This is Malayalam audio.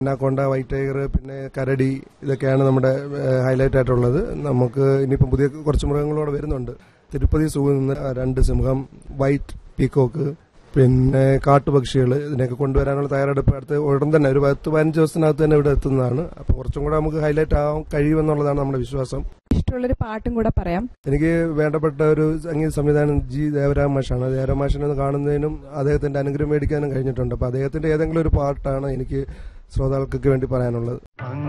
അനാക്കൊണ്ട വൈറ്റ് ടൈഗർ പിന്നെ കരടി ഇതൊക്കെയാണ് നമ്മുടെ ഹൈലൈറ്റ് ആയിട്ടുള്ളത് നമുക്ക് ഇനിയിപ്പം പുതിയ കുറച്ച് മൃഗങ്ങളോടെ വരുന്നുണ്ട് തിരുപ്പതി സൂവിൽ നിന്ന് രണ്ട് സിംഹം വൈറ്റ് പീക്കോക്ക് പിന്നെ കാട്ടുപക്ഷികൾ ഇതിനെയൊക്കെ കൊണ്ടുവരാനുള്ള തയ്യാറെടുപ്പ് അടുത്ത് ഉടൻ തന്നെ ഒരു പത്ത് പതിനഞ്ച് ദിവസത്തിനകത്ത് തന്നെ ഇവിടെ എത്തുന്നതാണ് അപ്പോൾ കുറച്ചും കൂടെ നമുക്ക് ഹൈലൈറ്റ് ആവാൻ കഴിയുമെന്നുള്ളതാണ് നമ്മുടെ വിശ്വാസം ഇഷ്ടമുള്ളൊരു പാട്ടും കൂടെ പറയാം എനിക്ക് വേണ്ടപ്പെട്ട ഒരു സംഗീത സംവിധാനം ജി ദേവരാം മാഷാണ് ദേവരാം മാഷിനെ ഒന്ന് കാണുന്നതിനും അദ്ദേഹത്തിന്റെ അനുഗ്രഹം മേടിക്കാനും കഴിഞ്ഞിട്ടുണ്ട് അപ്പൊ അദ്ദേഹത്തിന്റെ ഏതെങ്കിലും ഒരു പാട്ടാണ് എനിക്ക് ശ്രോതാക്കൾക്ക് വേണ്ടി പറയാനുള്ളത്